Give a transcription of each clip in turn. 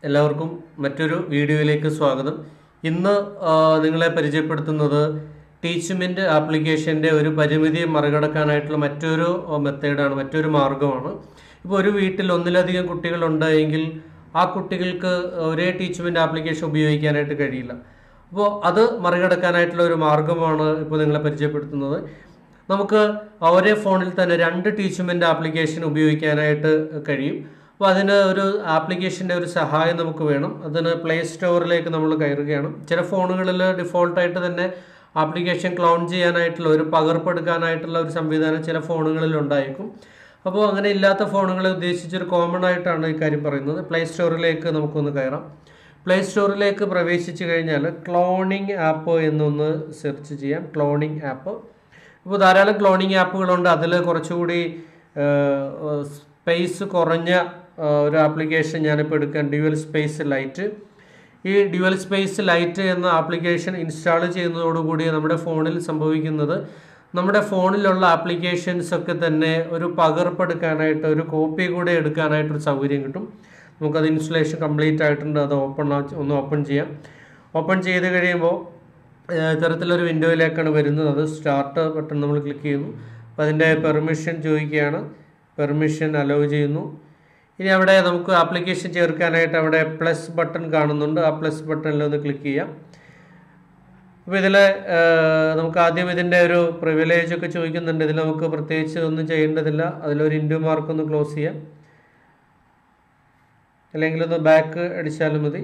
എല്ലാവർക്കും മറ്റൊരു വീഡിയോയിലേക്ക് സ്വാഗതം ഇന്ന് ആ, നിങ്ങളെ പരിചയപ്പെടുത്തുന്നത് ടീച്ച്മെൻറ്റ് ആപ്ലിക്കേഷൻ്റെ ഒരു പരിമിതി മറികടക്കാനായിട്ടുള്ള മറ്റൊരു മെത്തേഡാണ് മറ്റൊരു മാർഗമാണ് ഇപ്പോൾ ഒരു വീട്ടിൽ ഒന്നിലധികം കുട്ടികളുണ്ട് എങ്കിൽ ആ കുട്ടികൾക്ക് ഒരേ ടീച്ച്മെൻറ്റ് ആപ്ലിക്കേഷൻ ഉപയോഗിക്കാനായിട്ട് കഴിയില്ല അപ്പോൾ അത് മറികടക്കാനായിട്ടുള്ള ഒരു മാർഗമാണ് ഇപ്പോൾ നിങ്ങളെ പരിചയപ്പെടുത്തുന്നത് നമുക്ക് ഒരേ ഫോണിൽ തന്നെ രണ്ട് ടീച്ച്മെൻറ്റ് ആപ്ലിക്കേഷൻ ഉപയോഗിക്കാനായിട്ട് കഴിയും അപ്പോൾ അതിന് ഒരു ആപ്ലിക്കേഷൻ്റെ ഒരു സഹായം നമുക്ക് വേണം അതിന് പ്ലേ സ്റ്റോറിലേക്ക് നമ്മൾ കയറുകയാണ് ചില ഫോണുകളിൽ ഡിഫോൾട്ടായിട്ട് തന്നെ ആപ്ലിക്കേഷൻ ക്ലോൺ ചെയ്യാനായിട്ടുള്ള ഒരു പകർപ്പെടുക്കാനായിട്ടുള്ള ഒരു സംവിധാനം ചില ഫോണുകളിൽ ഉണ്ടായേക്കും അപ്പോൾ അങ്ങനെ ഇല്ലാത്ത ഫോണുകളെ ഉദ്ദേശിച്ചൊരു കോമൺ ആയിട്ടാണ് ഈ കാര്യം പറയുന്നത് പ്ലേ സ്റ്റോറിലേക്ക് നമുക്കൊന്ന് കയറാം പ്ലേ സ്റ്റോറിലേക്ക് പ്രവേശിച്ചു കഴിഞ്ഞാൽ ക്ലോണിംഗ് ആപ്പ് എന്നൊന്ന് സെർച്ച് ചെയ്യാം ക്ലോണിംഗ് ആപ്പ് ഇപ്പോൾ ധാരാളം ക്ലോണിംഗ് ആപ്പുകളുണ്ട് അതിൽ കുറച്ചുകൂടി സ്പേസ് കുറഞ്ഞ ആ, ഒരു ആപ്ലിക്കേഷൻ ഞാനിപ്പോൾ എടുക്കാൻ ഡ്യുവൽ സ്പേസ് ലൈറ്റ് ഈ ഡ്യുവൽ സ്പേസ് ലൈറ്റ് എന്ന ആപ്ലിക്കേഷൻ ഇൻസ്റ്റാൾ ചെയ്യുന്നതോടുകൂടി നമ്മുടെ ഫോണിൽ സംഭവിക്കുന്നത് നമ്മുടെ ഫോണിലുള്ള ആപ്ലിക്കേഷൻസ് ഒക്കെ തന്നെ ഒരു പകർപ്പെടുക്കാനായിട്ട് ഒരു കോപ്പി കൂടെ എടുക്കാനായിട്ടൊരു സൗകര്യം കിട്ടും നമുക്കത് ഇൻസ്റ്റലേഷൻ കംപ്ലീറ്റ് ആയിട്ടുണ്ട് അത് ഓപ്പൺ ഒന്ന് ഓപ്പൺ ചെയ്യാം ഓപ്പൺ ചെയ്ത് കഴിയുമ്പോൾ ഏഹ് ഇത്തരത്തിലൊരു വിൻഡോയിലേക്കാണ് വരുന്നത് അത് സ്റ്റാർട്ട് ബട്ടൺ നമ്മൾ ക്ലിക്ക് ചെയ്യുന്നു അപ്പോൾ അതിൻ്റെ പെർമിഷൻ ചോദിക്കുകയാണ് പെർമിഷൻ അലോ ചെയ്യുന്നു ഇനി അവിടെ നമുക്ക് ആപ്ലിക്കേഷൻ ചേർക്കാനായിട്ട് അവിടെ പ്ലസ് ബട്ടൺ കാണുന്നുണ്ട് ആ പ്ലസ് ബട്ടണിൽ ഒന്ന് ക്ലിക്ക് ചെയ്യാം അപ്പോൾ ഇതിൽ നമുക്ക് ആദ്യം ഇതിൻ്റെ ഒരു പ്രിവിലേജ് ഒക്കെ ചോദിക്കുന്നുണ്ട് ഇതിൽ നമുക്ക് പ്രത്യേകിച്ച് ഒന്നും ചെയ്യേണ്ടതില്ല അതിലൊരു ഇൻഡു മാർക്ക് ഒന്ന് ക്ലോസ് ചെയ്യാം അല്ലെങ്കിൽ ഒന്ന് ബാക്ക് അടിച്ചാലും മതി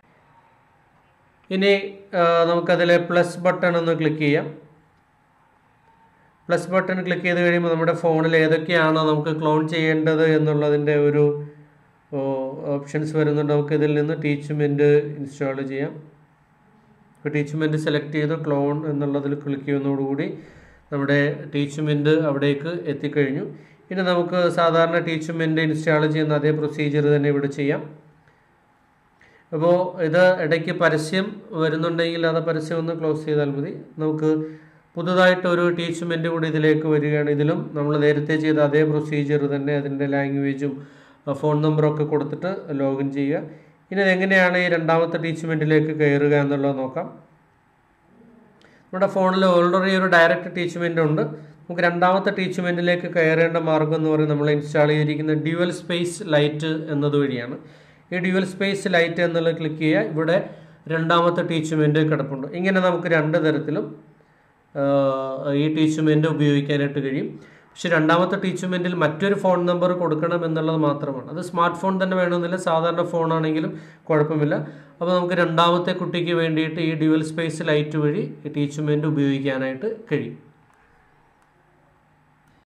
ഇനി ആ, നമുക്കതിൽ പ്ലസ് ബട്ടൺ ഒന്ന് ക്ലിക്ക് ചെയ്യാം പ്ലസ് ബട്ടൺ ക്ലിക്ക് ചെയ്ത് കഴിയുമ്പോൾ നമ്മുടെ ഫോണിൽ ഏതൊക്കെയാണോ നമുക്ക് ക്ലോൺ ചെയ്യേണ്ടത് എന്നുള്ളതിൻ്റെ ഒരു ഓപ്ഷൻസ് വരുന്നുണ്ട് നമുക്ക് ഇതിൽ നിന്ന് ടീച്ച്മെൻറ്റ് ഇൻസ്റ്റാൾ ചെയ്യാം ഇപ്പോൾ ടീച്ച്മെൻറ്റ് സെലക്ട് ചെയ്ത് ക്ലോൺ എന്നുള്ളതിൽ ക്ലിക്ക് ചെയ്യുന്നതോടുകൂടി നമ്മുടെ ടീച്ച്മെൻറ്റ് അവിടേക്ക് എത്തിക്കഴിഞ്ഞു ഇനി നമുക്ക് സാധാരണ ടീച്ച്മെൻറ്റ് ഇൻസ്റ്റാൾ ചെയ്യുന്ന അതേ പ്രൊസീജിയർ തന്നെ ഇവിടെ ചെയ്യാം അപ്പോൾ ഇത് ഇടയ്ക്ക് പരസ്യം വരുന്നുണ്ടെങ്കിൽ അത് പരസ്യം ഒന്ന് ക്ലോസ് ചെയ്താൽ മതി നമുക്ക് പുതുതായിട്ട് ഒരു ടീച്ച്മെൻറ്റ് കൂടി ഇതിലേക്ക് വരികയാണ് ഇതിലും നമ്മൾ നേരത്തെ ചെയ്ത അതേ പ്രൊസീജിയർ തന്നെ അതിൻ്റെ ലാംഗ്വേജും ഫോൺ നമ്പറും ഒക്കെ കൊടുത്തിട്ട് ലോഗിൻ ചെയ്യുക ഇനി അതെങ്ങനെയാണ് ഈ രണ്ടാമത്തെ ടീച്ച്മെൻറ്റിലേക്ക് കയറുക എന്നുള്ളത് നോക്കാം നമ്മുടെ ഫോണിൽ ഓൾറെഡി ഒരു ഡയറക്റ്റ് ടീച്ച്മെൻ്റ് ഉണ്ട് നമുക്ക് രണ്ടാമത്തെ ടീച്ച്മെൻറ്റിലേക്ക് കയറേണ്ട മാർഗം എന്ന് പറയുന്നത് നമ്മൾ ഇൻസ്റ്റാൾ ചെയ്തിരിക്കുന്ന ഡ്യുവൽ സ്പേസ് ലൈറ്റ് എന്നത് വഴിയാണ് ഈ ഡ്യുവൽ സ്പേസ് ലൈറ്റ് എന്നുള്ളത് ക്ലിക്ക് ചെയ്യുക ഇവിടെ രണ്ടാമത്തെ ടീച്ച്മെൻറ്റ് കിടപ്പുണ്ട് ഇങ്ങനെ നമുക്ക് രണ്ട് തരത്തിലും ആഹ്, ഈ ടീച്ച്മെൻറ്റ് ഉപയോഗിക്കാനായിട്ട് കഴിയും പക്ഷെ രണ്ടാമത്തെ ടീച്ച്മെൻറ്റിൽ മറ്റൊരു ഫോൺ നമ്പർ കൊടുക്കണം എന്നുള്ളത് മാത്രമാണ് അത് സ്മാർട്ട് ഫോൺ തന്നെ വേണമെന്നില്ല സാധാരണ ഫോണാണെങ്കിലും കുഴപ്പമില്ല അപ്പോൾ നമുക്ക് രണ്ടാമത്തെ കുട്ടിക്ക് വേണ്ടിയിട്ട് ഈ ഡ്യുവൽ സ്പേസ് ലൈറ്റ് വഴി ഈ ടീച്ച്മെൻറ്റ് ഉപയോഗിക്കാനായിട്ട് കഴിയും